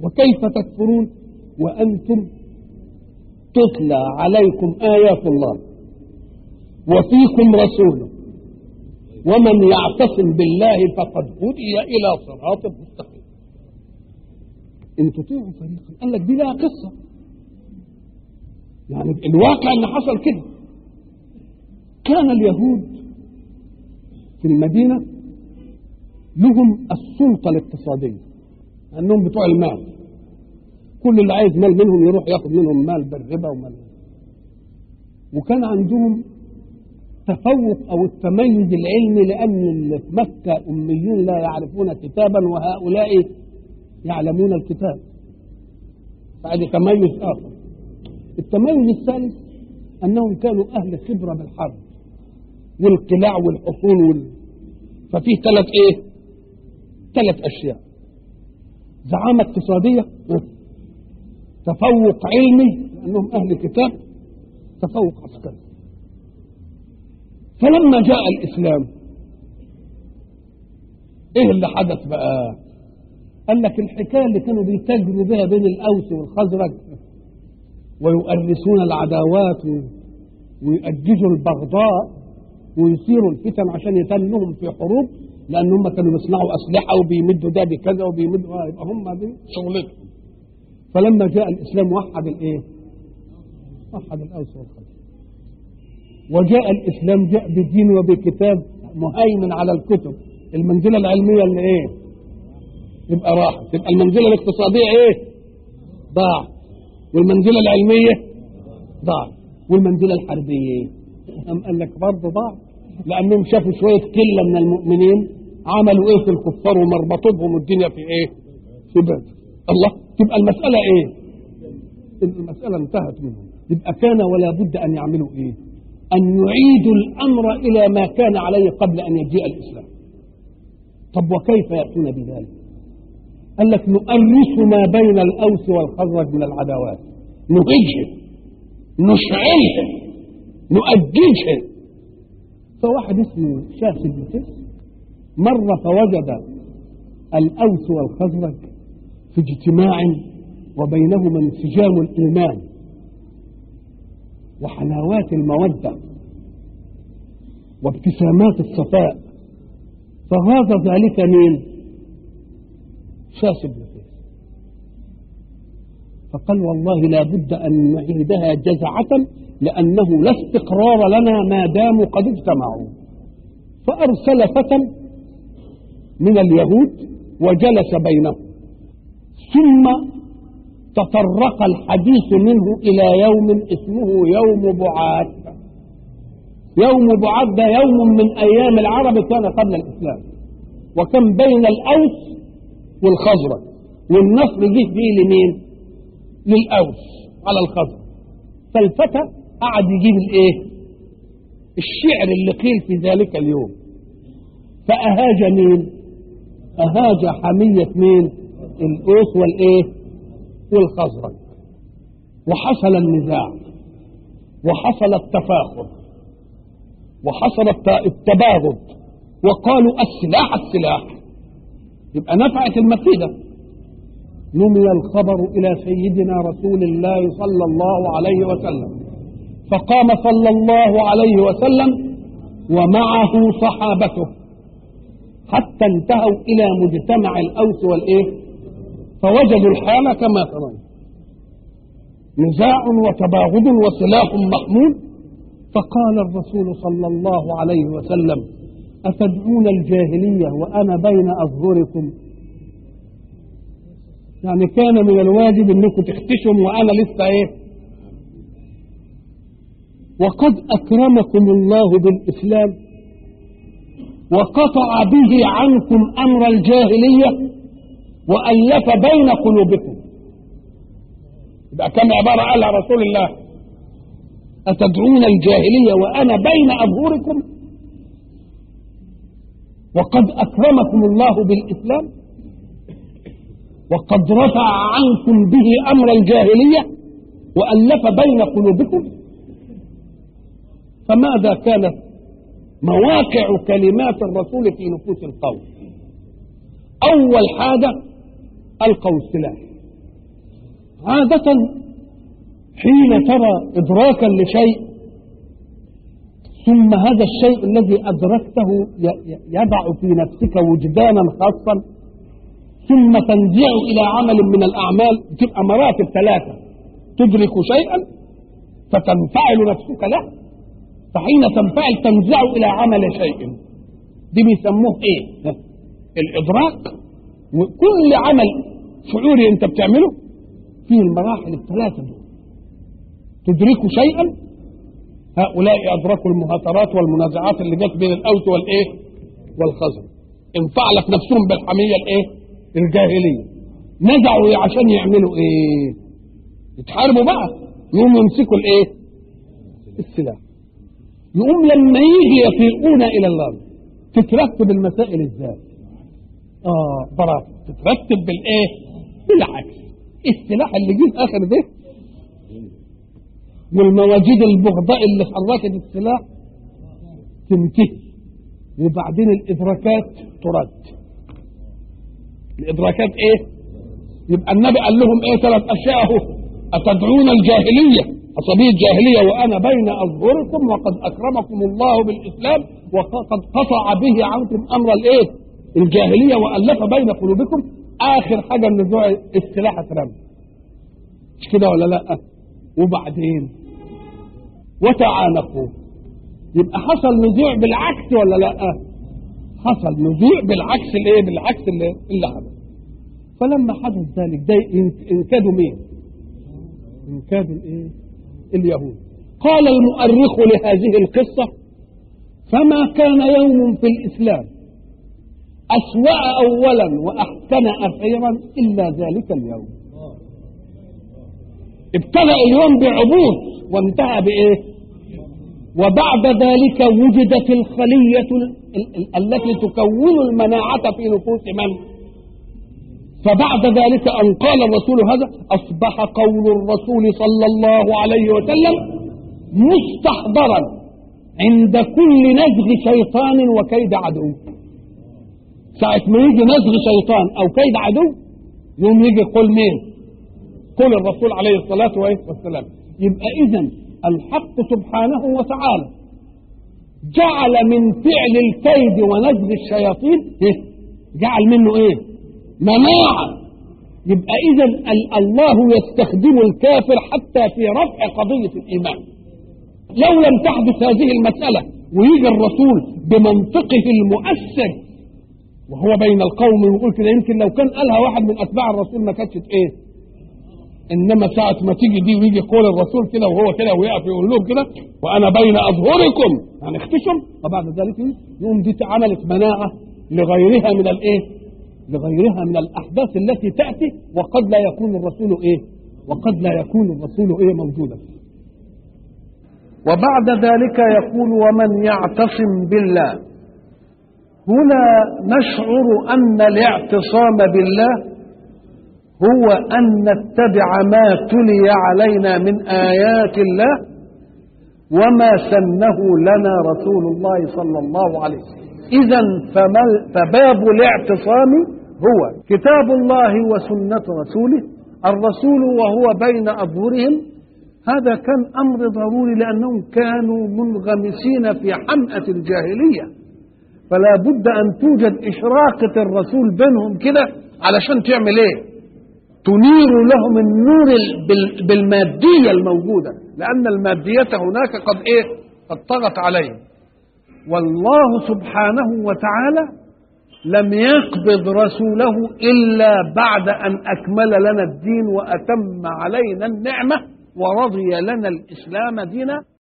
وكيف تكفرون وأنتم تتلى عليكم آيات الله وفيكم رسوله ومن يعتصم بالله فقد هدي إلى صراط مستقيم إن تطيعوا فريقا قال لك دي لها قصة يعني الواقع ان حصل كده كان اليهود في المدينة لهم السلطة الاقتصادية أنهم بتوع المال كل اللي عايز مال منهم يروح ياخد منهم مال بالربا ومال وكان عندهم تفوق أو التميز العلمي لأن اللي في مكة أميون لا يعرفون كتابا وهؤلاء يعلمون الكتاب فهذا تميز آخر التميز الثالث أنهم كانوا أهل خبرة بالحرب والقلاع والحصون وال... ففيه ثلاث إيه؟ ثلاث أشياء زعامة اقتصادية تفوق علمي لأنهم أهل كتاب تفوق عسكري فلما جاء الإسلام إيه اللي حدث بقى؟ قال لك الحكاية اللي كانوا بيتاجروا بها بين الأوس والخزرج ويؤرسون العداوات ويؤججوا البغضاء ويثيروا الفتن عشان يتنهم في حروب لان هم كانوا بيصنعوا اسلحه وبيمدوا ده بكذا وبيمدوا آه يبقى هم دي شغلتهم فلما جاء الاسلام وحد الايه؟ وحد الاوس والخزرج وجاء الاسلام جاء بدين وبكتاب مهيمن على الكتب المنزله العلميه اللي ايه؟ يبقى راحت تبقى المنزله الاقتصاديه ايه؟ ضاعت والمنزله العلميه ضاع والمنزله الحربيه ايه؟ أم قال لك برضه ضاع لانهم شافوا شويه قله من المؤمنين عملوا ايه في الكفار ومربطوا بهم والدنيا في ايه؟ في بدر الله تبقى المساله ايه؟ المساله انتهت منهم يبقى كان ولا بد ان يعملوا ايه؟ ان يعيدوا الامر الى ما كان عليه قبل ان يجيء الاسلام طب وكيف ياتون بذلك؟ قال لك نؤرس ما بين الاوس والخزرج من العداوات نهجها نشعلها نؤججها فواحد اسمه شاس بن قيس مر فوجد الاوس والخزرج في اجتماع وبينهما انسجام الايمان وحلاوات الموده وابتسامات الصفاء فغاض ذلك مين؟ شاس بن قيس فقال والله لا بد أن نعيدها جزعة لأنه لا استقرار لنا ما داموا قد اجتمعوا فأرسل فتى من اليهود وجلس بينهم ثم تطرق الحديث منه إلى يوم اسمه يوم بعاث يوم بعاث ده يوم من أيام العرب كان قبل الإسلام وكان بين الأوس والخزرج والنصر جه فيه لمين؟ للأوس على الخزرج فالفتى قعد يجيب الايه؟ الشعر اللي قيل في ذلك اليوم فأهاج مين؟ أهاج حمية مين؟ الأوس والإيه؟ والخزرج وحصل النزاع وحصل التفاخر وحصل التباغض وقالوا السلاح السلاح يبقى نفعت المكيدة نمي الخبر إلى سيدنا رسول الله صلى الله عليه وسلم فقام صلى الله عليه وسلم ومعه صحابته حتى انتهوا إلى مجتمع الأوس والإيه فوجدوا الحالة كما ترون نزاع وتباغض وسلاح محمود فقال الرسول صلى الله عليه وسلم أتدعون الجاهلية وأنا بين أظهركم يعني كان من الواجب أنكم تختشوا وأنا لسه إيه وقد أكرمكم الله بالإسلام وقطع به عنكم أمر الجاهلية وألف بين قلوبكم يبقى كم عبارة قالها رسول الله أتدعون الجاهلية وأنا بين أظهركم وقد أكرمكم الله بالإسلام وقد رفع عنكم به أمر الجاهلية وألف بين قلوبكم فماذا كانت مواقع كلمات الرسول في نفوس القوم أول حاجة ألقوا السلاح عادة حين ترى إدراكا لشيء ثم هذا الشيء الذي أدركته يضع في نفسك وجدانا خاصا ثم تنزع إلى عمل من الأعمال تبقى مراتب ثلاثة تدرك شيئا فتنفعل نفسك له فحين تنفعل تنزع إلى عمل شيء دي بيسموه إيه؟ الإدراك وكل عمل شعوري أنت بتعمله فيه المراحل الثلاثة دي تدرك شيئا هؤلاء أدركوا المهاترات والمنازعات اللي جت بين الأوس والإيه؟ والخزر انفعلت نفسهم بالحمية الإيه؟ الجاهلية نزعوا عشان يعملوا إيه؟ يتحاربوا بقى يقوموا يمسكوا الإيه؟ السلاح يقوم لما يجي يفيقون إلى الأرض تترتب المسائل إزاي؟ آه برافو تترتب بالإيه؟ بالعكس السلاح اللي جه آخر ده والمواجيد البغضاء اللي حركت السلاح تنتهي وبعدين الادراكات ترد الادراكات ايه يبقى النبي قال لهم ايه ثلاث اشياء اهو اتدعون الجاهليه عصبيه الجاهليه وانا بين اظهركم وقد اكرمكم الله بالاسلام وقد قطع به عنكم امر الايه الجاهليه والف بين قلوبكم اخر حاجه النزوع السلاح اترمى مش كده ولا لا وبعدين وتعانقوا يبقى حصل نزوع بالعكس ولا لا حصل نزوع بالعكس الايه بالعكس اللي, اللي حدث فلما حدث ذلك ده انكادوا مين انكادوا الايه اليهود قال المؤرخ لهذه القصة فما كان يوم في الإسلام أسوأ أولا وأحسن أخيرا إلا ذلك اليوم ابتدأ اليوم بعبوث وانتهى بإيه وبعد ذلك وجدت الخلية التي تكون المناعة في نفوس من فبعد ذلك أن قال الرسول هذا أصبح قول الرسول صلى الله عليه وسلم مستحضرا عند كل نزغ شيطان وكيد عدو ساعة ما يجي نزغ شيطان أو كيد عدو يوم يجي قول مين قول الرسول عليه الصلاة والسلام يبقى إذا الحق سبحانه وتعالى جعل من فعل الكيد ونزغ الشياطين إيه؟ جعل منه ايه مناعة يبقى اذا الله يستخدم الكافر حتى في رفع قضية الايمان لو لم تحدث هذه المسألة ويجي الرسول بمنطقه المؤثر وهو بين القوم ويقول كده يمكن لو كان قالها واحد من اتباع الرسول ما كانتش ايه انما ساعة ما تيجي دي ويجي قول الرسول كده وهو كده ويقف يقول لهم كده وانا بين اظهركم يعني اختشم وبعد ذلك يقوم دي عملت مناعة لغيرها من الايه لغيرها من الاحداث التي تأتي وقد لا يكون الرسول ايه وقد لا يكون الرسول ايه موجودا وبعد ذلك يقول ومن يعتصم بالله هنا نشعر ان الاعتصام بالله هو أن نتبع ما تلي علينا من آيات الله وما سنه لنا رسول الله صلى الله عليه وسلم إذا فباب الاعتصام هو كتاب الله وسنة رسوله الرسول وهو بين أظهرهم هذا كان أمر ضروري لأنهم كانوا منغمسين في حمأة الجاهلية فلا بد أن توجد إشراقة الرسول بينهم كده علشان تعمل إيه تنير لهم النور بالمادية الموجودة لأن المادية هناك قد إيه قد طغت عليهم والله سبحانه وتعالى لم يقبض رسوله إلا بعد أن أكمل لنا الدين وأتم علينا النعمة ورضي لنا الإسلام دينا